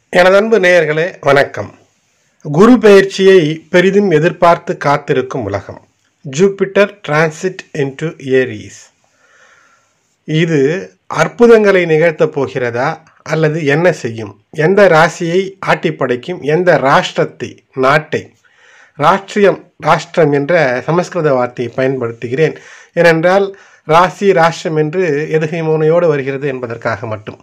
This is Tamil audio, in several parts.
எனது அன்பு நேயர்களே வணக்கம் குரு பெயர்ச்சியை பெரிதும் எதிர்பார்த்து காத்திருக்கும் உலகம் ஜூபிட்டர் டிரான்சிட் இன்டு ஏரீஸ் இது அற்புதங்களை நிகழ்த்தப் போகிறதா அல்லது என்ன செய்யும் எந்த ராசியை ஆட்டி படைக்கும் எந்த ராஷ்டிரத்தை நாட்டை ராஷ்டிரியம் ராஷ்டிரம் என்ற சமஸ்கிருத வார்த்தையை பயன்படுத்துகிறேன் ஏனென்றால் ராசி ராஷ்டிரம் என்று எதுகை மோனையோடு வருகிறது என்பதற்காக மட்டும்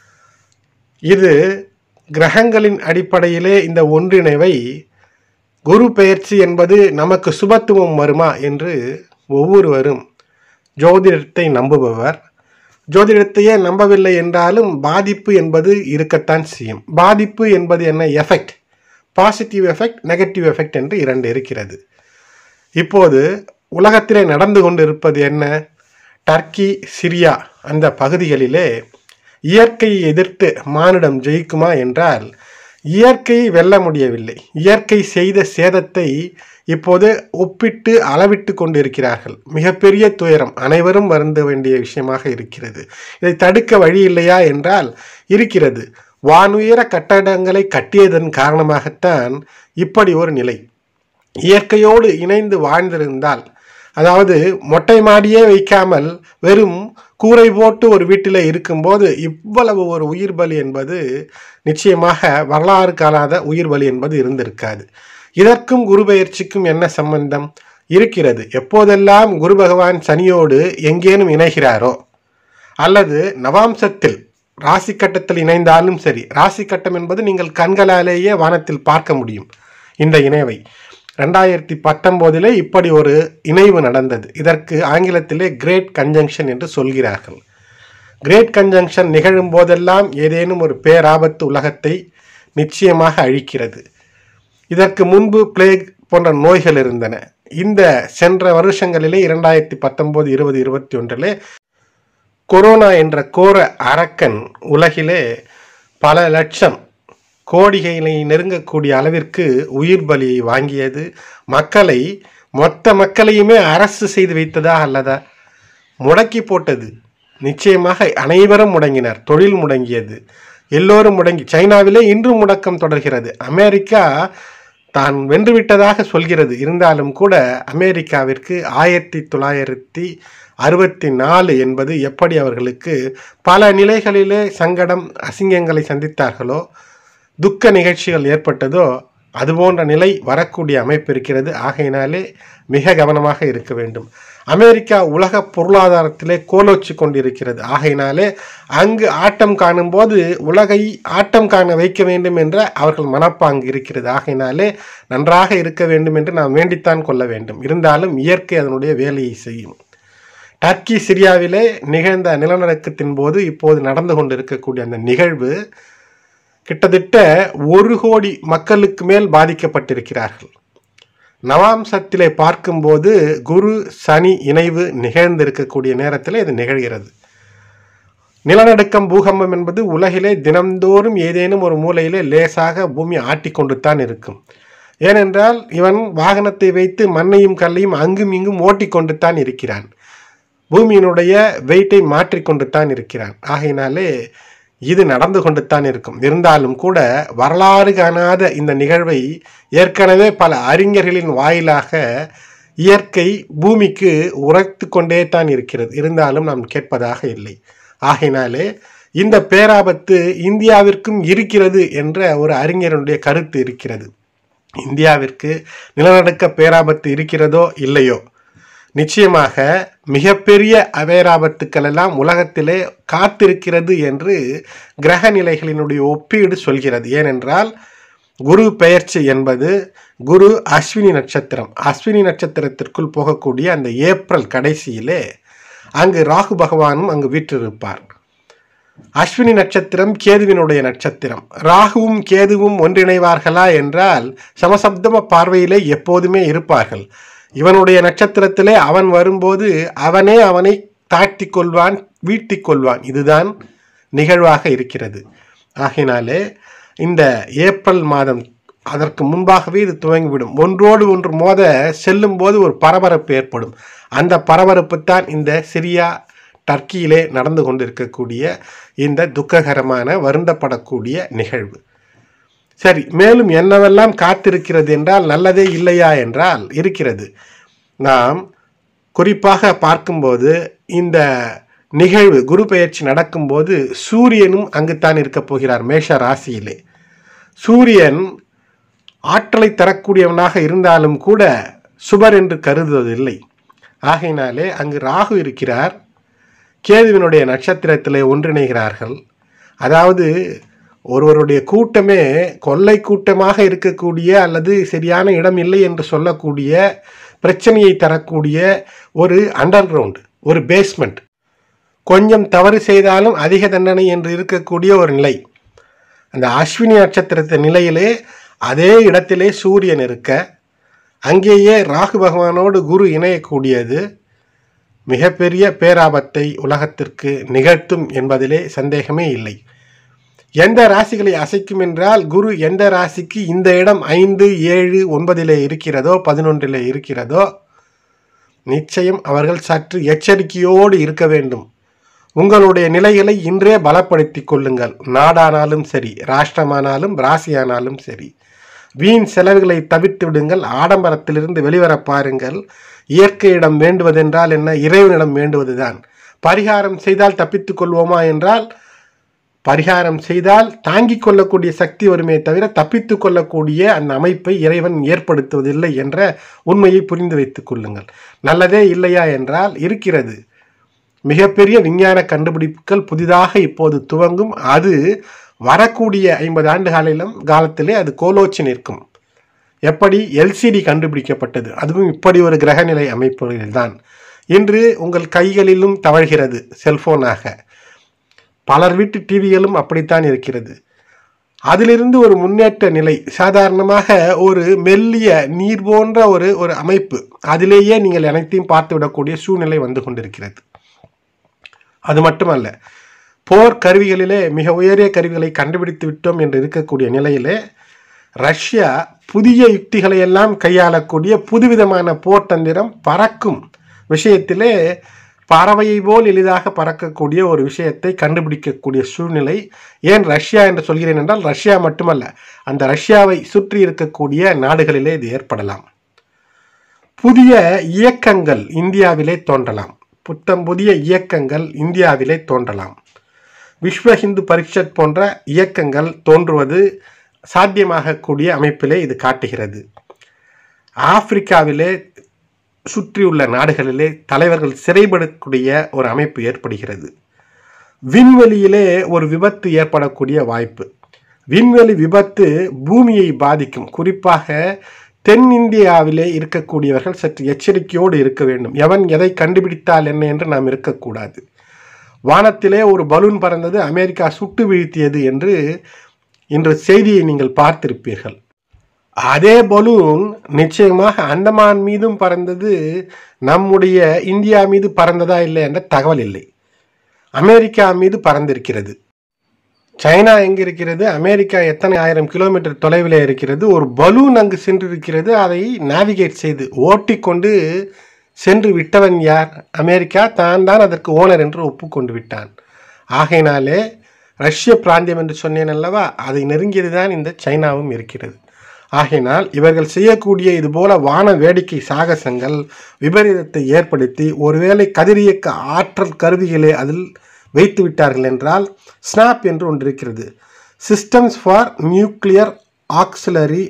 இது கிரகங்களின் அடிப்படையிலே இந்த ஒன்றிணைவை குரு பெயர்ச்சி என்பது நமக்கு சுபத்துவம் வருமா என்று ஒவ்வொருவரும் ஜோதிடத்தை நம்புபவர் ஜோதிடத்தையே நம்பவில்லை என்றாலும் பாதிப்பு என்பது இருக்கத்தான் செய்யும் பாதிப்பு என்பது என்ன effect positive effect negative effect என்று இரண்டு இருக்கிறது இப்போது உலகத்திலே நடந்து கொண்டிருப்பது என்ன டர்க்கி சிரியா அந்த பகுதிகளிலே இயற்கையை எதிர்த்து மானிடம் ஜெயிக்குமா என்றால் இயற்கையை வெல்ல முடியவில்லை இயற்கை செய்த சேதத்தை இப்போது ஒப்பிட்டு அளவிட்டு கொண்டிருக்கிறார்கள் மிகப்பெரிய துயரம் அனைவரும் வருந்த வேண்டிய விஷயமாக இருக்கிறது இதை தடுக்க வழி இல்லையா என்றால் இருக்கிறது வானுயர கட்டடங்களை கட்டியதன் காரணமாகத்தான் இப்படி ஒரு நிலை இயற்கையோடு இணைந்து வாழ்ந்திருந்தால் அதாவது மொட்டை மாடியே வைக்காமல் வெறும் கூரை போட்டு ஒரு வீட்டில் இருக்கும்போது இவ்வளவு ஒரு உயிர் பலி என்பது நிச்சயமாக வரலாறு காணாத உயிர் பலி என்பது இருந்திருக்காது இதற்கும் குரு பெயர்ச்சிக்கும் என்ன சம்பந்தம் இருக்கிறது எப்போதெல்லாம் குரு பகவான் சனியோடு எங்கேனும் இணைகிறாரோ அல்லது நவாம்சத்தில் ராசி கட்டத்தில் இணைந்தாலும் சரி ராசி கட்டம் என்பது நீங்கள் கண்களாலேயே வானத்தில் பார்க்க முடியும் இந்த இணைவை ரெண்டாயிரத்தி பத்தொம்போதிலே இப்படி ஒரு இணைவு நடந்தது இதற்கு ஆங்கிலத்திலே கிரேட் கன்ஜங்ஷன் என்று சொல்கிறார்கள் கிரேட் கன்ஜங்ஷன் நிகழும் போதெல்லாம் ஏதேனும் ஒரு பேராபத்து உலகத்தை நிச்சயமாக அழிக்கிறது இதற்கு முன்பு பிளேக் போன்ற நோய்கள் இருந்தன இந்த சென்ற வருஷங்களிலே இரண்டாயிரத்தி பத்தொம்போது இருபது இருபத்தி ஒன்றிலே கொரோனா என்ற கோர அரக்கன் உலகிலே பல லட்சம் கோடிகளை நெருங்கக்கூடிய அளவிற்கு உயிர் பலியை வாங்கியது மக்களை மொத்த மக்களையுமே அரசு செய்து வைத்ததா அல்லதா முடக்கி போட்டது நிச்சயமாக அனைவரும் முடங்கினர் தொழில் முடங்கியது எல்லோரும் முடங்கி சைனாவிலே இன்றும் முடக்கம் தொடர்கிறது அமெரிக்கா தான் வென்றுவிட்டதாக சொல்கிறது இருந்தாலும் கூட அமெரிக்காவிற்கு ஆயிரத்தி தொள்ளாயிரத்தி அறுபத்தி நாலு என்பது எப்படி அவர்களுக்கு பல நிலைகளிலே சங்கடம் அசிங்கங்களை சந்தித்தார்களோ துக்க நிகழ்ச்சிகள் ஏற்பட்டதோ அதுபோன்ற நிலை வரக்கூடிய அமைப்பு இருக்கிறது ஆகையினாலே மிக கவனமாக இருக்க வேண்டும் அமெரிக்கா உலக பொருளாதாரத்திலே கோலோச்சி கொண்டிருக்கிறது ஆகையினாலே அங்கு ஆட்டம் காணும்போது உலகை ஆட்டம் காண வைக்க வேண்டும் என்ற அவர்கள் மனப்பாங்கு இருக்கிறது ஆகையினாலே நன்றாக இருக்க வேண்டும் என்று நாம் வேண்டித்தான் கொள்ள வேண்டும் இருந்தாலும் இயற்கை அதனுடைய வேலையை செய்யும் டர்க்கி சிரியாவிலே நிகழ்ந்த நிலநடுக்கத்தின் போது இப்போது நடந்து கொண்டிருக்கக்கூடிய அந்த நிகழ்வு கிட்டத்தட்ட ஒரு கோடி மக்களுக்கு மேல் பாதிக்கப்பட்டிருக்கிறார்கள் நவாம்சத்திலே பார்க்கும்போது குரு சனி இணைவு நிகழ்ந்திருக்கக்கூடிய நேரத்தில் இது நிகழ்கிறது நிலநடுக்கம் பூகம்பம் என்பது உலகிலே தினந்தோறும் ஏதேனும் ஒரு மூலையிலே லேசாக பூமி ஆட்டிக்கொண்டு தான் இருக்கும் ஏனென்றால் இவன் வாகனத்தை வைத்து மண்ணையும் கல்லையும் அங்கும் இங்கும் ஓட்டிக்கொண்டு தான் இருக்கிறான் பூமியினுடைய வெயிட்டை மாற்றிக்கொண்டு தான் இருக்கிறான் ஆகையினாலே இது நடந்து கொண்டு தான் இருக்கும் இருந்தாலும் கூட வரலாறு காணாத இந்த நிகழ்வை ஏற்கனவே பல அறிஞர்களின் வாயிலாக இயற்கை பூமிக்கு உரைத்து கொண்டே தான் இருக்கிறது இருந்தாலும் நாம் கேட்பதாக இல்லை ஆகையினாலே இந்த பேராபத்து இந்தியாவிற்கும் இருக்கிறது என்ற ஒரு அறிஞருடைய கருத்து இருக்கிறது இந்தியாவிற்கு நிலநடுக்க பேராபத்து இருக்கிறதோ இல்லையோ நிச்சயமாக மிகப்பெரிய அவேராபத்துக்கள் எல்லாம் உலகத்திலே காத்திருக்கிறது என்று கிரக நிலைகளினுடைய ஒப்பீடு சொல்கிறது ஏனென்றால் குரு பெயர்ச்சி என்பது குரு அஸ்வினி நட்சத்திரம் அஸ்வினி நட்சத்திரத்திற்குள் போகக்கூடிய அந்த ஏப்ரல் கடைசியிலே அங்கு ராகு பகவானும் அங்கு வீற்றிருப்பார் அஸ்வினி நட்சத்திரம் கேதுவினுடைய நட்சத்திரம் ராகுவும் கேதுவும் ஒன்றிணைவார்களா என்றால் சமசப்தம பார்வையிலே எப்போதுமே இருப்பார்கள் இவனுடைய நட்சத்திரத்திலே அவன் வரும்போது அவனே அவனை தாட்டி கொள்வான் வீழ்த்தி கொள்வான் இதுதான் நிகழ்வாக இருக்கிறது ஆகினாலே இந்த ஏப்ரல் மாதம் அதற்கு முன்பாகவே இது துவங்கிவிடும் ஒன்றோடு ஒன்று மோத செல்லும் போது ஒரு பரபரப்பு ஏற்படும் அந்த பரபரப்பு தான் இந்த சிரியா டர்க்கியிலே நடந்து கொண்டிருக்கக்கூடிய இந்த துக்ககரமான வருந்தப்படக்கூடிய நிகழ்வு சரி மேலும் என்னவெல்லாம் காத்திருக்கிறது என்றால் நல்லதே இல்லையா என்றால் இருக்கிறது நாம் குறிப்பாக பார்க்கும்போது இந்த நிகழ்வு குரு பெயர்ச்சி நடக்கும்போது சூரியனும் அங்குத்தான் இருக்கப் போகிறார் மேஷ ராசியிலே சூரியன் ஆற்றலை தரக்கூடியவனாக இருந்தாலும் கூட சுபர் என்று கருதுவதில்லை ஆகையினாலே அங்கு ராகு இருக்கிறார் கேதுவினுடைய நட்சத்திரத்திலே ஒன்றிணைகிறார்கள் அதாவது ஒருவருடைய கூட்டமே கொள்ளை கூட்டமாக இருக்கக்கூடிய அல்லது சரியான இடம் இல்லை என்று சொல்லக்கூடிய பிரச்சனையை தரக்கூடிய ஒரு அண்டர் கிரவுண்ட் ஒரு பேஸ்மெண்ட் கொஞ்சம் தவறு செய்தாலும் அதிக தண்டனை என்று இருக்கக்கூடிய ஒரு நிலை அந்த அஸ்வினி நட்சத்திரத்த நிலையிலே அதே இடத்திலே சூரியன் இருக்க அங்கேயே ராகு பகவானோடு குரு இணையக்கூடியது மிகப்பெரிய பேராபத்தை உலகத்திற்கு நிகழ்த்தும் என்பதிலே சந்தேகமே இல்லை எந்த ராசிகளை அசைக்கும் என்றால் குரு எந்த ராசிக்கு இந்த இடம் ஐந்து ஏழு ஒன்பதிலே இருக்கிறதோ பதினொன்றிலே இருக்கிறதோ நிச்சயம் அவர்கள் சற்று எச்சரிக்கையோடு இருக்க வேண்டும் உங்களுடைய நிலைகளை இன்றே பலப்படுத்திக் கொள்ளுங்கள் நாடானாலும் சரி ராஷ்டிரமானாலும் ராசியானாலும் சரி வீண் செலவுகளை தவிர்த்து விடுங்கள் ஆடம்பரத்திலிருந்து வெளிவர பாருங்கள் இயற்கையிடம் வேண்டுவதென்றால் என்ன இறைவனிடம் வேண்டுவதுதான் பரிகாரம் செய்தால் தப்பித்துக் கொள்வோமா என்றால் பரிகாரம் செய்தால் தாங்கிக் கொள்ளக்கூடிய சக்தி வருமே தவிர தப்பித்துக் கொள்ளக்கூடிய அந்த அமைப்பை இறைவன் ஏற்படுத்துவதில்லை என்ற உண்மையை புரிந்து வைத்துக் கொள்ளுங்கள் நல்லதே இல்லையா என்றால் இருக்கிறது மிகப்பெரிய விஞ்ஞான கண்டுபிடிப்புகள் புதிதாக இப்போது துவங்கும் அது வரக்கூடிய ஐம்பது ஆண்டு காலையிலும் காலத்திலே அது கோலோச்சி நிற்கும் எப்படி எல்சிடி கண்டுபிடிக்கப்பட்டது அதுவும் இப்படி ஒரு கிரகநிலை அமைப்புகளில்தான் இன்று உங்கள் கைகளிலும் தவழ்கிறது செல்போனாக பலர் வீட்டு டிவிகளும் அப்படித்தான் இருக்கிறது அதிலிருந்து ஒரு முன்னேற்ற நிலை சாதாரணமாக ஒரு மெல்லிய நீர் போன்ற ஒரு ஒரு அமைப்பு அதிலேயே நீங்கள் அனைத்தையும் பார்த்து விடக்கூடிய சூழ்நிலை வந்து கொண்டிருக்கிறது அது மட்டுமல்ல போர் கருவிகளிலே மிக உயரிய கருவிகளை கண்டுபிடித்து விட்டோம் என்று இருக்கக்கூடிய நிலையிலே ரஷ்யா புதிய யுக்திகளை எல்லாம் கையாளக்கூடிய புதுவிதமான போர் தந்திரம் பறக்கும் விஷயத்திலே பறவையை போல் எளிதாக பறக்கக்கூடிய ஒரு விஷயத்தை கண்டுபிடிக்கக்கூடிய சூழ்நிலை ஏன் ரஷ்யா என்று சொல்கிறேன் என்றால் ரஷ்யா மட்டுமல்ல அந்த ரஷ்யாவை சுற்றி இருக்கக்கூடிய நாடுகளிலே இது ஏற்படலாம் புதிய இயக்கங்கள் இந்தியாவிலே தோன்றலாம் புத்தம் புதிய இயக்கங்கள் இந்தியாவிலே தோன்றலாம் விஸ்வ ஹிந்து பரிஷத் போன்ற இயக்கங்கள் தோன்றுவது சாத்தியமாகக்கூடிய அமைப்பிலே இது காட்டுகிறது ஆப்பிரிக்காவிலே சுற்றியுள்ள நாடுகளிலே தலைவர்கள் சிறைப்படக்கூடிய ஒரு அமைப்பு ஏற்படுகிறது விண்வெளியிலே ஒரு விபத்து ஏற்படக்கூடிய வாய்ப்பு விண்வெளி விபத்து பூமியை பாதிக்கும் குறிப்பாக தென்னிந்தியாவிலே இருக்கக்கூடியவர்கள் சற்று எச்சரிக்கையோடு இருக்க வேண்டும் எவன் எதை கண்டுபிடித்தால் என்ன என்று நாம் இருக்கக்கூடாது வானத்திலே ஒரு பலூன் பறந்தது அமெரிக்கா சுட்டு வீழ்த்தியது என்று இன்று செய்தியை நீங்கள் பார்த்திருப்பீர்கள் அதே பலூன் நிச்சயமாக அந்தமான் மீதும் பறந்தது நம்முடைய இந்தியா மீது பறந்ததா இல்லை என்ற தகவல் இல்லை அமெரிக்கா மீது பறந்திருக்கிறது சைனா எங்க இருக்கிறது அமெரிக்கா எத்தனை ஆயிரம் கிலோமீட்டர் தொலைவில் இருக்கிறது ஒரு பலூன் அங்கு சென்றிருக்கிறது அதை நேவிகேட் செய்து ஓட்டிக்கொண்டு சென்று விட்டவன் யார் அமெரிக்கா தான் தான் அதற்கு ஓனர் என்று ஒப்புக்கொண்டு விட்டான் ஆகையினாலே ரஷ்ய பிராந்தியம் என்று சொன்னேன் அல்லவா அதை நெருங்கியது தான் இந்த சைனாவும் இருக்கிறது ஆகையினால் இவர்கள் செய்யக்கூடிய இது போல வான வேடிக்கை சாகசங்கள் விபரீதத்தை ஏற்படுத்தி ஒருவேளை கதிரியக்க ஆற்றல் கருவிகளை அதில் வைத்து விட்டார்கள் என்றால் ஸ்னாப் என்று ஒன்று இருக்கிறது systems for nuclear auxiliary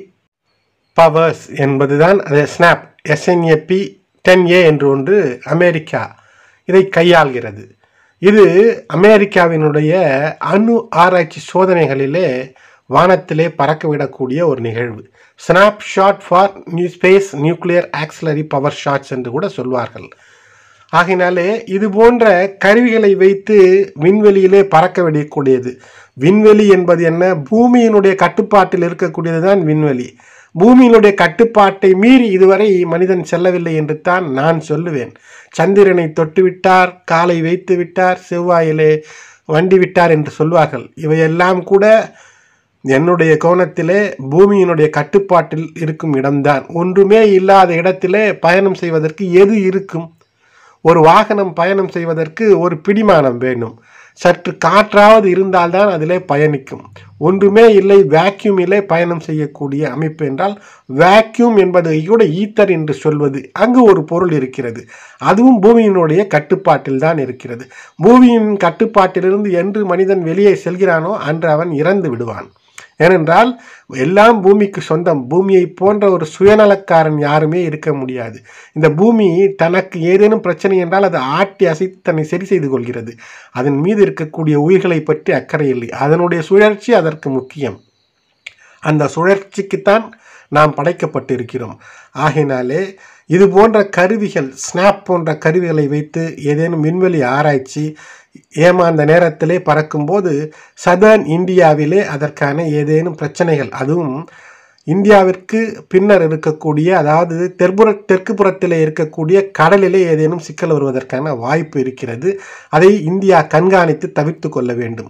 powers என்பதுதான் அது ஸ்னாப் எஸ்என்ஏபி டென் ஏ என்று ஒன்று அமெரிக்கா இதை கையாள்கிறது இது அமெரிக்காவினுடைய அணு ஆராய்ச்சி சோதனைகளிலே வானத்திலே பறக்க விடக்கூடிய ஒரு நிகழ்வு SNAP shot for new space nuclear auxiliary power shots என்று கூட சொல்வார்கள் ஆகையினாலே இது போன்ற கருவிகளை வைத்து விண்வெளியிலே பறக்க விடக்கூடியது விண்வெளி என்பது என்ன பூமியினுடைய கட்டுப்பாட்டில் இருக்கக்கூடியது தான் விண்வெளி பூமியினுடைய கட்டுப்பாட்டை மீறி இதுவரை மனிதன் செல்லவில்லை என்று தான் நான் சொல்லுவேன் சந்திரனை தொட்டுவிட்டார் காலை வைத்து விட்டார் செவ்வாயிலே வண்டி விட்டார் என்று சொல்வார்கள் இவையெல்லாம் கூட என்னுடைய கோணத்திலே பூமியினுடைய கட்டுப்பாட்டில் இருக்கும் இடம்தான் ஒன்றுமே இல்லாத இடத்திலே பயணம் செய்வதற்கு எது இருக்கும் ஒரு வாகனம் பயணம் செய்வதற்கு ஒரு பிடிமானம் வேண்டும் சற்று காற்றாவது இருந்தால்தான் அதிலே பயணிக்கும் ஒன்றுமே இல்லை வேக்யூம் இல்லை பயணம் செய்யக்கூடிய அமைப்பு என்றால் வேக்யூம் என்பதை கூட ஈத்தர் என்று சொல்வது அங்கு ஒரு பொருள் இருக்கிறது அதுவும் பூமியினுடைய கட்டுப்பாட்டில் தான் இருக்கிறது பூமியின் கட்டுப்பாட்டிலிருந்து என்று மனிதன் வெளியே செல்கிறானோ அன்று அவன் இறந்து விடுவான் ஏனென்றால் எல்லாம் பூமிக்கு சொந்தம் பூமியை போன்ற ஒரு சுயநலக்காரன் யாருமே இருக்க முடியாது இந்த பூமி தனக்கு ஏதேனும் பிரச்சனை என்றால் அது ஆட்டி அசைத்து தன்னை சரி செய்து கொள்கிறது அதன் மீது இருக்கக்கூடிய உயிர்களை பற்றி அக்கறை இல்லை அதனுடைய சுழற்சி அதற்கு முக்கியம் அந்த சுழற்சிக்குத்தான் நாம் படைக்கப்பட்டிருக்கிறோம் ஆகையினாலே இது போன்ற கருவிகள் ஸ்னாப் போன்ற கருவிகளை வைத்து ஏதேனும் விண்வெளி ஆராய்ச்சி ஏமாந்த நேரத்திலே பறக்கும்போது சதர்ன் இந்தியாவிலே அதற்கான ஏதேனும் பிரச்சனைகள் அதுவும் இந்தியாவிற்கு பின்னர் இருக்கக்கூடிய அதாவது தெற்புற தெற்கு புறத்திலே இருக்கக்கூடிய கடலிலே ஏதேனும் சிக்கல் வருவதற்கான வாய்ப்பு இருக்கிறது அதை இந்தியா கண்காணித்து தவிர்த்து கொள்ள வேண்டும்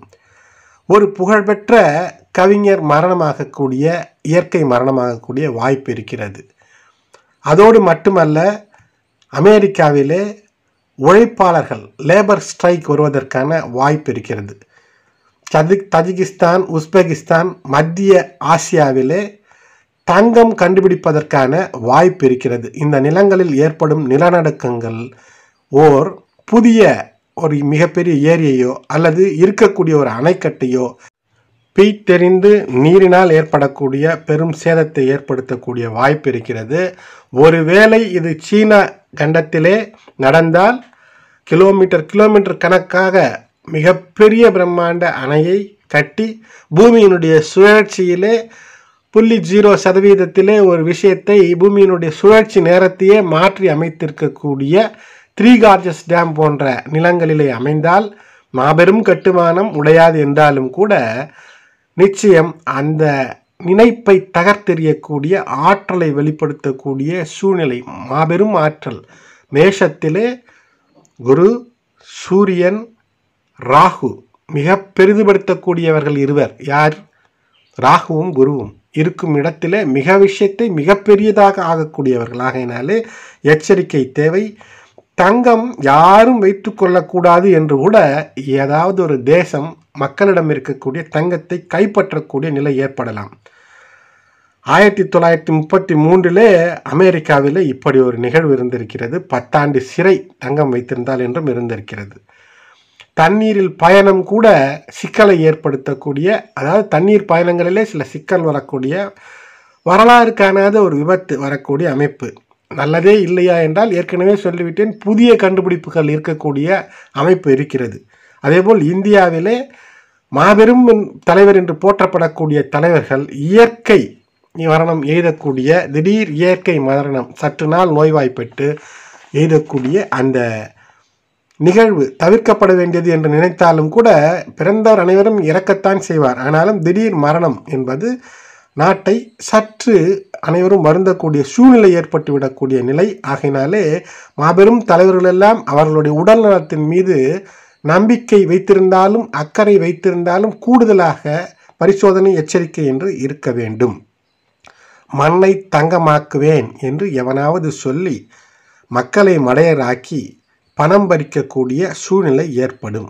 ஒரு புகழ்பெற்ற கவிஞர் மரணமாகக்கூடிய இயற்கை மரணமாகக்கூடிய வாய்ப்பு இருக்கிறது அதோடு மட்டுமல்ல அமெரிக்காவிலே உழைப்பாளர்கள் லேபர் ஸ்ட்ரைக் வருவதற்கான வாய்ப்பு இருக்கிறது தஜிக் தஜிகிஸ்தான் உஸ்பெகிஸ்தான் மத்திய ஆசியாவிலே தங்கம் கண்டுபிடிப்பதற்கான வாய்ப்பு இருக்கிறது இந்த நிலங்களில் ஏற்படும் நிலநடுக்கங்கள் ஓர் புதிய ஒரு மிகப்பெரிய ஏரியையோ அல்லது இருக்கக்கூடிய ஒரு அணைக்கட்டையோ பெய்தெறிந்து நீரினால் ஏற்படக்கூடிய பெரும் சேதத்தை ஏற்படுத்தக்கூடிய வாய்ப்பு இருக்கிறது ஒருவேளை இது சீன கண்டத்திலே நடந்தால் கிலோமீட்டர் கிலோமீட்டர் கணக்காக மிகப்பெரிய பிரம்மாண்ட அணையை கட்டி பூமியினுடைய சுழற்சியிலே புள்ளி ஜீரோ சதவீதத்திலே ஒரு விஷயத்தை பூமியினுடைய சுழற்சி நேரத்தையே மாற்றி அமைத்திருக்கக்கூடிய த்ரீ கார்ஜஸ் டேம் போன்ற நிலங்களிலே அமைந்தால் மாபெரும் கட்டுமானம் உடையாது என்றாலும் கூட நிச்சயம் அந்த நினைப்பை தகர்த்தெறியக்கூடிய ஆற்றலை வெளிப்படுத்தக்கூடிய சூழ்நிலை மாபெரும் ஆற்றல் மேஷத்திலே குரு சூரியன் ராகு மிக பெரிதுபடுத்தக்கூடியவர்கள் இருவர் யார் ராகுவும் குருவும் இருக்கும் இடத்திலே மிக விஷயத்தை மிகப்பெரியதாக ஆகக்கூடியவர்கள் ஆகையினாலே எச்சரிக்கை தேவை தங்கம் யாரும் வைத்து கொள்ளக்கூடாது என்று கூட ஏதாவது ஒரு தேசம் மக்களிடம் இருக்கக்கூடிய தங்கத்தை கைப்பற்றக்கூடிய நிலை ஏற்படலாம் ஆயிரத்தி தொள்ளாயிரத்தி முப்பத்தி மூன்றிலே அமெரிக்காவிலே இப்படி ஒரு நிகழ்வு இருந்திருக்கிறது பத்தாண்டு சிறை தங்கம் வைத்திருந்தால் என்றும் இருந்திருக்கிறது தண்ணீரில் பயணம் கூட சிக்கலை ஏற்படுத்தக்கூடிய அதாவது தண்ணீர் பயணங்களிலே சில சிக்கல் வரக்கூடிய வரலாறு காணாத ஒரு விபத்து வரக்கூடிய அமைப்பு நல்லதே இல்லையா என்றால் ஏற்கனவே சொல்லிவிட்டேன் புதிய கண்டுபிடிப்புகள் இருக்கக்கூடிய அமைப்பு இருக்கிறது அதேபோல் இந்தியாவிலே மாபெரும் தலைவர் என்று போற்றப்படக்கூடிய தலைவர்கள் இயற்கை மரணம் எய்தக்கூடிய திடீர் இயற்கை மரணம் சற்று நாள் நோய்வாய்ப்பட்டு எய்தக்கூடிய அந்த நிகழ்வு தவிர்க்கப்பட வேண்டியது என்று நினைத்தாலும் கூட பிறந்தவர் அனைவரும் இறக்கத்தான் செய்வார் ஆனாலும் திடீர் மரணம் என்பது நாட்டை சற்று அனைவரும் வருந்தக்கூடிய சூழ்நிலை ஏற்பட்டுவிடக்கூடிய நிலை ஆகையினாலே மாபெரும் தலைவர்களெல்லாம் அவர்களுடைய உடல் நலத்தின் மீது நம்பிக்கை வைத்திருந்தாலும் அக்கறை வைத்திருந்தாலும் கூடுதலாக பரிசோதனை எச்சரிக்கை என்று இருக்க வேண்டும் மண்ணை தங்கமாக்குவேன் என்று எவனாவது சொல்லி மக்களை மடையராக்கி பணம் பறிக்கக்கூடிய சூழ்நிலை ஏற்படும்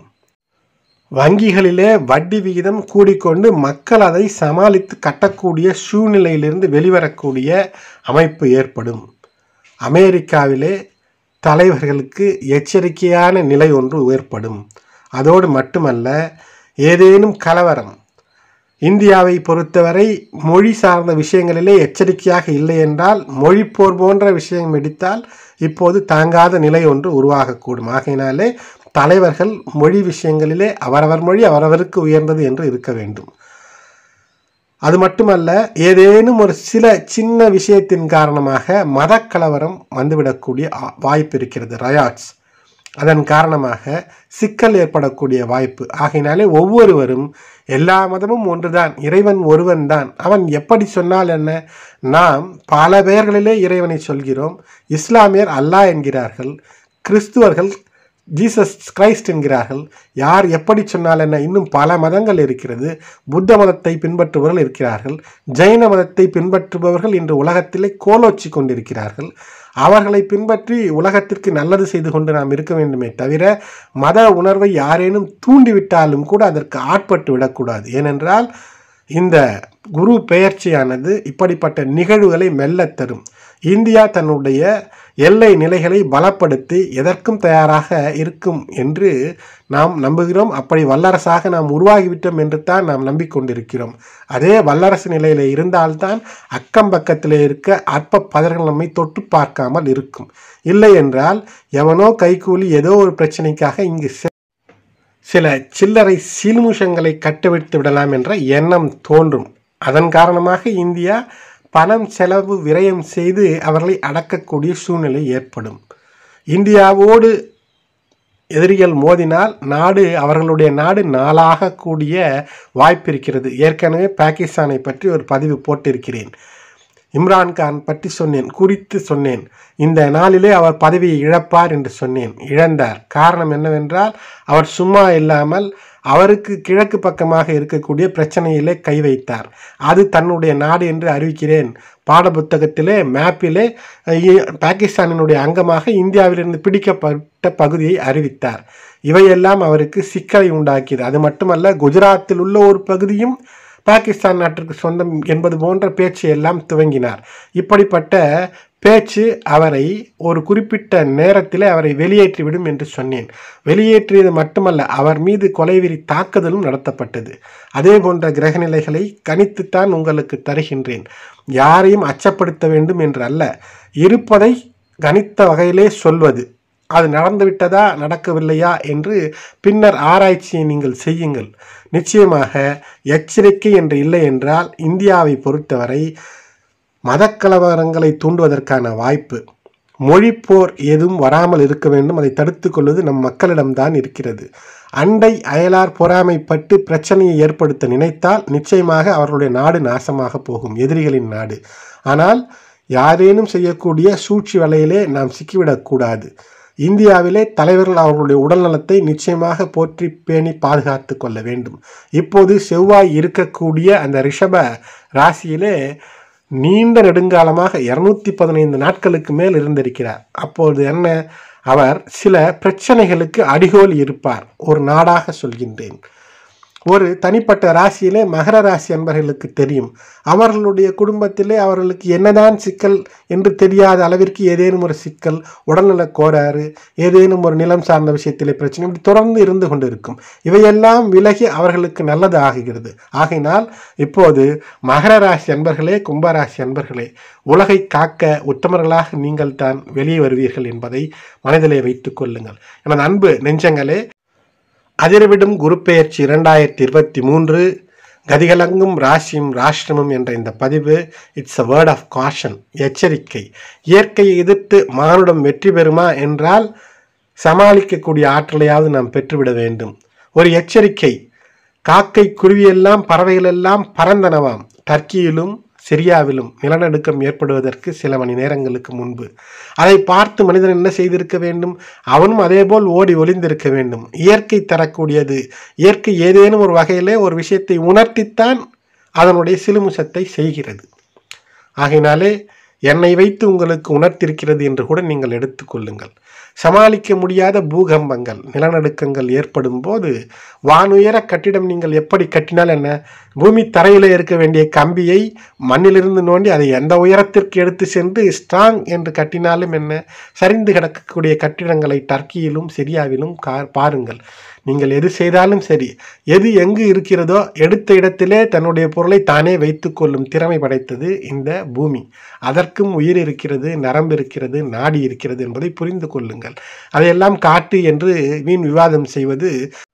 வங்கிகளிலே வட்டி விகிதம் கூடிக்கொண்டு மக்கள் அதை சமாளித்து கட்டக்கூடிய சூழ்நிலையிலிருந்து வெளிவரக்கூடிய அமைப்பு ஏற்படும் அமெரிக்காவிலே தலைவர்களுக்கு எச்சரிக்கையான நிலை ஒன்று ஏற்படும் அதோடு மட்டுமல்ல ஏதேனும் கலவரம் இந்தியாவை பொறுத்தவரை மொழி சார்ந்த விஷயங்களிலே எச்சரிக்கையாக இல்லை என்றால் மொழி போர் போன்ற விஷயம் எடுத்தால் இப்போது தாங்காத நிலை ஒன்று உருவாகக்கூடும் ஆகையினாலே தலைவர்கள் மொழி விஷயங்களிலே அவரவர் மொழி அவரவருக்கு உயர்ந்தது என்று இருக்க வேண்டும் அது மட்டுமல்ல ஏதேனும் ஒரு சில சின்ன விஷயத்தின் காரணமாக மதக்கலவரம் வந்துவிடக்கூடிய வாய்ப்பு இருக்கிறது ரயாட்ஸ் அதன் காரணமாக சிக்கல் ஏற்படக்கூடிய வாய்ப்பு ஆகையினாலே ஒவ்வொருவரும் எல்லா மதமும் ஒன்றுதான் இறைவன் ஒருவன் தான் அவன் எப்படி சொன்னால் என்ன நாம் பல பெயர்களிலே இறைவனை சொல்கிறோம் இஸ்லாமியர் அல்லாஹ் என்கிறார்கள் கிறிஸ்துவர்கள் ஜீசஸ் கிரைஸ்ட் என்கிறார்கள் யார் எப்படி சொன்னால் என்ன இன்னும் பல மதங்கள் இருக்கிறது புத்த மதத்தை பின்பற்றுபவர்கள் இருக்கிறார்கள் ஜெயின மதத்தை பின்பற்றுபவர்கள் இன்று உலகத்திலே கோலோச்சி கொண்டிருக்கிறார்கள் அவர்களை பின்பற்றி உலகத்திற்கு நல்லது செய்து கொண்டு நாம் இருக்க வேண்டுமே தவிர மத உணர்வை யாரேனும் தூண்டிவிட்டாலும் கூட அதற்கு ஆட்பட்டு விடக்கூடாது ஏனென்றால் இந்த குரு பெயர்ச்சியானது இப்படிப்பட்ட நிகழ்வுகளை மெல்லத் தரும் இந்தியா தன்னுடைய எல்லை நிலைகளை பலப்படுத்தி எதற்கும் தயாராக இருக்கும் என்று நாம் நம்புகிறோம் அப்படி வல்லரசாக நாம் உருவாகிவிட்டோம் என்று தான் நாம் நம்பிக்கொண்டிருக்கிறோம் அதே வல்லரசு நிலையில் இருந்தால்தான் அக்கம் பக்கத்தில் இருக்க அற்ப பதர்கள் நம்மை தொட்டு பார்க்காமல் இருக்கும் இல்லை என்றால் எவனோ கைகூலி ஏதோ ஒரு பிரச்சனைக்காக இங்கு செ- சில சில்லறை சீல்முஷங்களை கட்டுவிட்டு விடலாம் என்ற எண்ணம் தோன்றும் அதன் காரணமாக இந்தியா பணம் செலவு விரயம் செய்து அவர்களை அடக்கக்கூடிய சூழ்நிலை ஏற்படும் இந்தியாவோடு எதிரிகள் மோதினால் நாடு அவர்களுடைய நாடு நாளாக கூடிய வாய்ப்பு இருக்கிறது ஏற்கனவே பாகிஸ்தானை பற்றி ஒரு பதிவு போட்டிருக்கிறேன் இம்ரான்கான் பற்றி சொன்னேன் குறித்து சொன்னேன் இந்த நாளிலே அவர் பதவியை இழப்பார் என்று சொன்னேன் இழந்தார் காரணம் என்னவென்றால் அவர் சும்மா இல்லாமல் அவருக்கு கிழக்கு பக்கமாக இருக்கக்கூடிய பிரச்சனையிலே கை வைத்தார் அது தன்னுடைய நாடு என்று அறிவிக்கிறேன் பாடப்புத்தகத்திலே மேப்பிலே அஹ், இ- பாகிஸ்தானினுடைய அங்கமாக இந்தியாவிலிருந்து பிடிக்கப்பட்ட பகுதியை அறிவித்தார் இவையெல்லாம் அவருக்கு சிக்கலை உண்டாக்கியது அது மட்டுமல்ல குஜராத்தில் உள்ள ஒரு பகுதியும் பாகிஸ்தான் நாட்டிற்கு சொந்தம் என்பது போன்ற பேச்சை எல்லாம் துவங்கினார் இப்படிப்பட்ட பேச்சு அவரை ஒரு குறிப்பிட்ட நேரத்தில் அவரை வெளியேற்றிவிடும் என்று சொன்னேன் வெளியேற்றியது மட்டுமல்ல அவர் மீது கொலைவெறி தாக்குதலும் நடத்தப்பட்டது அதே போன்ற கிரகநிலைகளை கணித்துத்தான் உங்களுக்கு தருகின்றேன் யாரையும் அச்சப்படுத்த வேண்டும் என்று அல்ல இருப்பதை கணித்த வகையிலே சொல்வது அது நடந்துவிட்டதா நடக்கவில்லையா என்று பின்னர் ஆராய்ச்சியை நீங்கள் செய்யுங்கள் நிச்சயமாக எச்சரிக்கை என்று இல்லை என்றால் இந்தியாவை பொறுத்தவரை மதக்கலவரங்களை தூண்டுவதற்கான வாய்ப்பு மொழிப்போர் எதுவும் வராமல் இருக்க வேண்டும் அதை தடுத்துக் கொள்வது நம் மக்களிடம்தான் இருக்கிறது அண்டை அயலார் பொறாமைப்பட்டு பிரச்சனையை ஏற்படுத்த நினைத்தால் நிச்சயமாக அவர்களுடைய நாடு நாசமாக போகும் எதிரிகளின் நாடு ஆனால் யாரேனும் செய்யக்கூடிய சூழ்ச்சி வலையிலே நாம் சிக்கிவிடக்கூடாது இந்தியாவிலே தலைவர்கள் அவர்களுடைய உடல்நலத்தை நிச்சயமாக போற்றி பேணி பாதுகாத்து கொள்ள வேண்டும் இப்போது செவ்வாய் இருக்கக்கூடிய அந்த ரிஷப ராசியிலே நீண்ட நெடுங்காலமாக இருநூத்தி பதினைந்து நாட்களுக்கு மேல் இருந்திருக்கிறார் அப்போது என்ன அவர் சில பிரச்சனைகளுக்கு அடிகோல் இருப்பார் ஒரு நாடாக சொல்கின்றேன் ஒரு தனிப்பட்ட ராசியிலே மகர ராசி அன்பர்களுக்கு தெரியும் அவர்களுடைய குடும்பத்திலே அவர்களுக்கு என்னதான் சிக்கல் என்று தெரியாத அளவிற்கு ஏதேனும் ஒரு சிக்கல் உடல்நலக் கோளாறு ஏதேனும் ஒரு நிலம் சார்ந்த விஷயத்திலே பிரச்சனை இப்படி தொடர்ந்து இருந்து கொண்டிருக்கும் இவையெல்லாம் விலகி அவர்களுக்கு நல்லது ஆகுகிறது ஆகையினால் இப்போது மகர ராசி அன்பர்களே கும்பராசி அன்பர்களே உலகை காக்க உத்தமர்களாக நீங்கள் தான் வெளியே வருவீர்கள் என்பதை மனதிலே வைத்துக் கொள்ளுங்கள் எனது அன்பு நெஞ்சங்களே அதிர்விடும் குரு பெயர்ச்சி இரண்டாயிரத்தி இருபத்தி மூன்று கதிகலங்கும் ராசியும் ராஷ்டிரமும் என்ற இந்த பதிவு it's a word of caution எச்சரிக்கை இயற்கையை எதிர்த்து மானுடம் வெற்றி பெறுமா என்றால் சமாளிக்கக்கூடிய ஆற்றலையாவது நாம் பெற்றுவிட வேண்டும் ஒரு எச்சரிக்கை காக்கை குருவியெல்லாம் பறவைகளெல்லாம் பறந்தனவாம் டர்க்கியிலும் சிரியாவிலும் நிலநடுக்கம் ஏற்படுவதற்கு சில மணி நேரங்களுக்கு முன்பு அதை பார்த்து மனிதன் என்ன செய்திருக்க வேண்டும் அவனும் அதேபோல் ஓடி ஒளிந்திருக்க வேண்டும் இயற்கை தரக்கூடியது இயற்கை ஏதேனும் ஒரு வகையிலே ஒரு விஷயத்தை உணர்த்தித்தான் அதனுடைய சிலுமுசத்தை செய்கிறது ஆகையினாலே என்னை வைத்து உங்களுக்கு உணர்த்திருக்கிறது என்று கூட நீங்கள் எடுத்துக்கொள்ளுங்கள் சமாளிக்க முடியாத பூகம்பங்கள் நிலநடுக்கங்கள் ஏற்படும் போது வானுயர கட்டிடம் நீங்கள் எப்படி கட்டினால் என்ன பூமி தரையிலே இருக்க வேண்டிய கம்பியை மண்ணிலிருந்து நோண்டி அதை எந்த உயரத்திற்கு எடுத்து சென்று ஸ்ட்ராங் என்று கட்டினாலும் என்ன சரிந்து கிடக்கக்கூடிய கட்டிடங்களை டர்க்கியிலும் சிரியாவிலும் கா பாருங்கள் நீங்கள் எது செய்தாலும் சரி எது எங்கு இருக்கிறதோ எடுத்த இடத்திலே தன்னுடைய பொருளை தானே வைத்துக்கொள்ளும் திறமை படைத்தது இந்த பூமி அதற்கும் உயிர் இருக்கிறது நரம்பு இருக்கிறது நாடி இருக்கிறது என்பதை புரிந்து கொள்ளுங்கள் அதையெல்லாம் காட்டு என்று வீண் விவாதம் செய்வது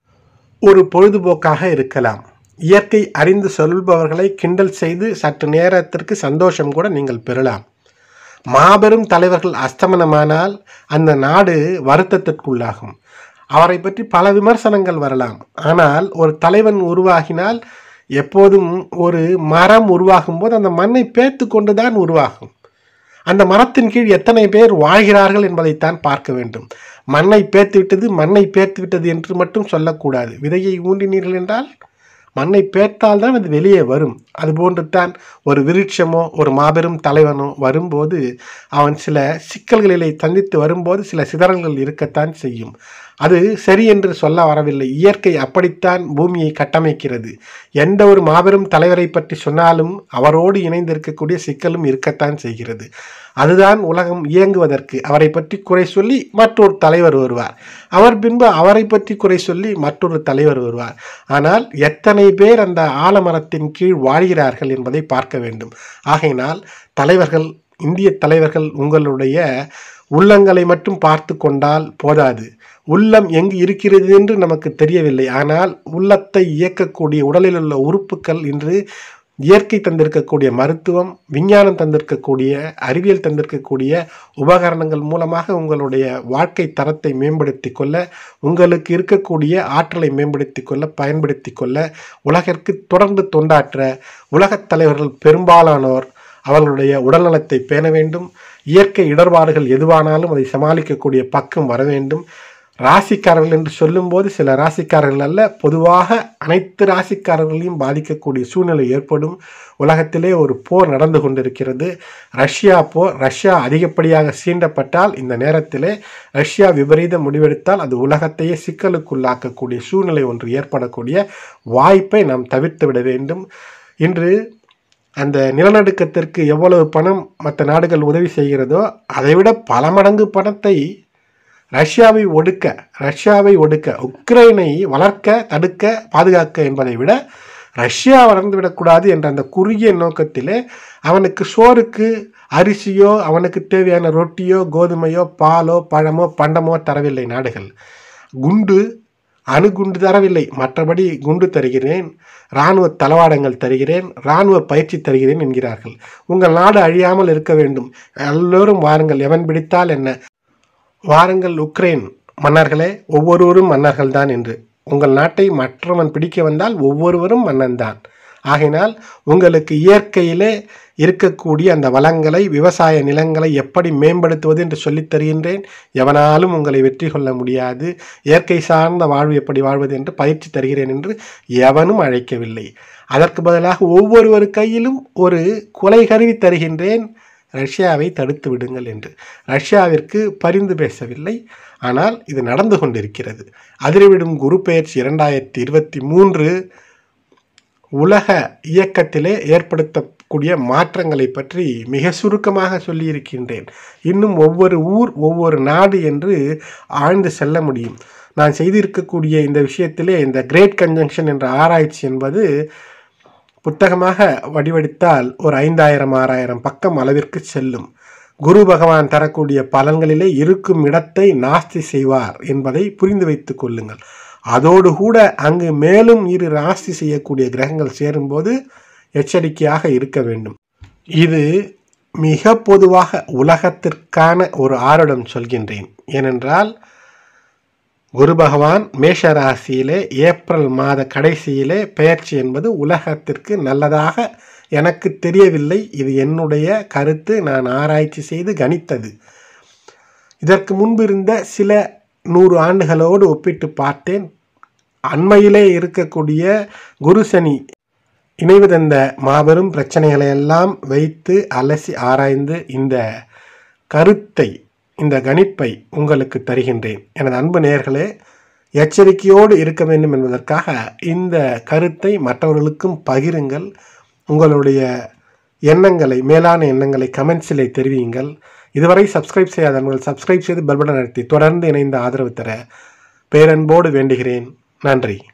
ஒரு பொழுதுபோக்காக இருக்கலாம் இயற்கை அறிந்து சொல்பவர்களை கிண்டல் செய்து சற்று நேரத்திற்கு சந்தோஷம் கூட நீங்கள் பெறலாம் மாபெரும் தலைவர்கள் அஸ்தமனமானால் அந்த நாடு வருத்தத்திற்குள்ளாகும் அவரை பற்றி பல விமர்சனங்கள் வரலாம் ஆனால் ஒரு தலைவன் உருவாகினால் எப்போதும் ஒரு மரம் உருவாகும் போது அந்த மண்ணை பேத்து கொண்டு தான் உருவாகும் அந்த மரத்தின் கீழ் எத்தனை பேர் வாழ்கிறார்கள் என்பதைத்தான் பார்க்க வேண்டும் மண்ணை பேர்த்து விட்டது மண்ணை பேர்த்து விட்டது என்று மட்டும் சொல்லக்கூடாது விதையை ஊன்றினீர்கள் என்றால் மண்ணை பேர்த்தால் தான் அது வெளியே வரும் அதுபோன்று தான் ஒரு விருட்சமோ ஒரு மாபெரும் தலைவனோ வரும்போது அவன் சில சிக்கல்களிலே சந்தித்து வரும்போது சில சிதறல்கள் இருக்கத்தான் செய்யும் அது சரி என்று சொல்ல வரவில்லை இயற்கை அப்படித்தான் பூமியை கட்டமைக்கிறது எந்த ஒரு மாபெரும் தலைவரை பற்றி சொன்னாலும் அவரோடு இணைந்திருக்கக்கூடிய சிக்கலும் இருக்கத்தான் செய்கிறது அதுதான் உலகம் இயங்குவதற்கு அவரை பற்றி குறை சொல்லி மற்றொரு தலைவர் வருவார் அவர் பின்பு அவரை பற்றி குறை சொல்லி மற்றொரு தலைவர் வருவார் ஆனால் எத்தனை பேர் அந்த ஆலமரத்தின் கீழ் வாழ்கிறார்கள் என்பதை பார்க்க வேண்டும் ஆகையினால் தலைவர்கள் இந்திய தலைவர்கள் உங்களுடைய உள்ளங்களை மட்டும் பார்த்து கொண்டால் போதாது உள்ளம் எங்கு இருக்கிறது என்று நமக்கு தெரியவில்லை ஆனால் உள்ளத்தை இயக்கக்கூடிய உடலில் உள்ள உறுப்புகள் இன்று இயற்கை தந்திருக்கக்கூடிய மருத்துவம் விஞ்ஞானம் தந்திருக்கக்கூடிய அறிவியல் தந்திருக்கக்கூடிய உபகரணங்கள் மூலமாக உங்களுடைய வாழ்க்கை தரத்தை மேம்படுத்தி கொள்ள உங்களுக்கு இருக்கக்கூடிய ஆற்றலை மேம்படுத்தி கொள்ள பயன்படுத்தி கொள்ள உலகிற்கு தொடர்ந்து தொண்டாற்ற உலகத் தலைவர்கள் பெரும்பாலானோர் அவர்களுடைய உடல்நலத்தை பேண வேண்டும் இயற்கை இடர்பாடுகள் எதுவானாலும் அதை சமாளிக்கக்கூடிய பக்கம் வர வேண்டும் ராசிக்காரர்கள் என்று சொல்லும்போது சில ராசிக்காரர்கள் அல்ல பொதுவாக அனைத்து ராசிக்காரர்களையும் பாதிக்கக்கூடிய சூழ்நிலை ஏற்படும் உலகத்திலே ஒரு போர் நடந்து கொண்டிருக்கிறது ரஷ்யா போர் ரஷ்யா அதிகப்படியாக சீண்டப்பட்டால் இந்த நேரத்திலே ரஷ்யா விபரீத முடிவெடுத்தால் அது உலகத்தையே சிக்கலுக்குள்ளாக்கக்கூடிய சூழ்நிலை ஒன்று ஏற்படக்கூடிய வாய்ப்பை நாம் தவிர்த்து விட வேண்டும் இன்று அந்த நிலநடுக்கத்திற்கு எவ்வளவு பணம் மற்ற நாடுகள் உதவி செய்கிறதோ அதைவிட பல மடங்கு பணத்தை ரஷ்யாவை ஒடுக்க ரஷ்யாவை ஒடுக்க உக்ரைனை வளர்க்க தடுக்க பாதுகாக்க என்பதை விட ரஷ்யா வளர்ந்துவிடக்கூடாது என்ற அந்த குறுகிய நோக்கத்திலே அவனுக்கு சோறுக்கு அரிசியோ அவனுக்கு தேவையான ரொட்டியோ கோதுமையோ பாலோ பழமோ பண்டமோ தரவில்லை நாடுகள் குண்டு அணுகுண்டு தரவில்லை மற்றபடி குண்டு தருகிறேன் இராணுவ தளவாடங்கள் தருகிறேன் இராணுவ பயிற்சி தருகிறேன் என்கிறார்கள் உங்கள் நாடு அழியாமல் இருக்க வேண்டும் எல்லோரும் வாருங்கள் எவன் பிடித்தால் என்ன வாருங்கள் உக்ரைன் மன்னர்களே ஒவ்வொருவரும் மன்னர்கள் தான் என்று உங்கள் நாட்டை மற்றவன் பிடிக்க வந்தால் ஒவ்வொருவரும் மன்னன் தான் ஆகையினால் உங்களுக்கு இயற்கையிலே இருக்கக்கூடிய அந்த வளங்களை விவசாய நிலங்களை எப்படி மேம்படுத்துவது என்று சொல்லித் தருகின்றேன் எவனாலும் உங்களை வெற்றி கொள்ள முடியாது இயற்கை சார்ந்த வாழ்வு எப்படி வாழ்வது என்று பயிற்சி தருகிறேன் என்று எவனும் அழைக்கவில்லை அதற்கு பதிலாக ஒவ்வொருவர் கையிலும் ஒரு கொலை கருவி தருகின்றேன் ரஷ்யாவை தடுத்து விடுங்கள் என்று ரஷ்யாவிற்கு பரிந்து பேசவில்லை ஆனால் இது நடந்து கொண்டிருக்கிறது அதிர்விடும் குரு பெயர்ச்சி இரண்டாயிரத்தி இருபத்தி மூன்று உலக இயக்கத்திலே ஏற்படுத்தக்கூடிய மாற்றங்களை பற்றி மிக சுருக்கமாக சொல்லியிருக்கின்றேன் இன்னும் ஒவ்வொரு ஊர் ஒவ்வொரு நாடு என்று ஆழ்ந்து செல்ல முடியும் நான் செய்திருக்கக்கூடிய இந்த விஷயத்திலே இந்த கிரேட் கன்ஜங்ஷன் என்ற ஆராய்ச்சி என்பது புத்தகமாக வடிவடித்தால் ஒரு ஐந்தாயிரம் ஆறாயிரம் பக்கம் அளவிற்கு செல்லும் குரு பகவான் தரக்கூடிய பலன்களிலே இருக்கும் இடத்தை நாஸ்தி செய்வார் என்பதை புரிந்து வைத்துக் கொள்ளுங்கள் அதோடு கூட அங்கு மேலும் இரு ராசி செய்யக்கூடிய கிரகங்கள் சேரும்போது எச்சரிக்கையாக இருக்க வேண்டும் இது மிக பொதுவாக உலகத்திற்கான ஒரு ஆருடம் சொல்கின்றேன் ஏனென்றால் குரு பகவான் மேஷ ராசியிலே ஏப்ரல் மாத கடைசியிலே பெயர்ச்சி என்பது உலகத்திற்கு நல்லதாக எனக்கு தெரியவில்லை இது என்னுடைய கருத்து நான் ஆராய்ச்சி செய்து கணித்தது இதற்கு முன்பு இருந்த சில நூறு ஆண்டுகளோடு ஒப்பிட்டு பார்த்தேன் அண்மையிலே இருக்கக்கூடிய குரு சனி இணைவு தந்த மாபெரும் பிரச்சனைகளை எல்லாம் வைத்து அலசி ஆராய்ந்து இந்த கருத்தை இந்த கணிப்பை உங்களுக்கு தருகின்றேன் எனது அன்பு நேயர்களே எச்சரிக்கையோடு இருக்க வேண்டும் என்பதற்காக இந்த கருத்தை மற்றவர்களுக்கும் பகிருங்கள் உங்களுடைய எண்ணங்களை மேலான எண்ணங்களை கமெண்ட்ஸிலே தெரிவியுங்கள் இதுவரை சப்ஸ்கிரைப் செய்யாதவர்கள் சப்ஸ்கிரைப் செய்து பெல் பட்டன் அழுத்தி தொடர்ந்து இணைந்த ஆதரவு தர பேரன்போடு வேண்டுகிறேன் நன்றி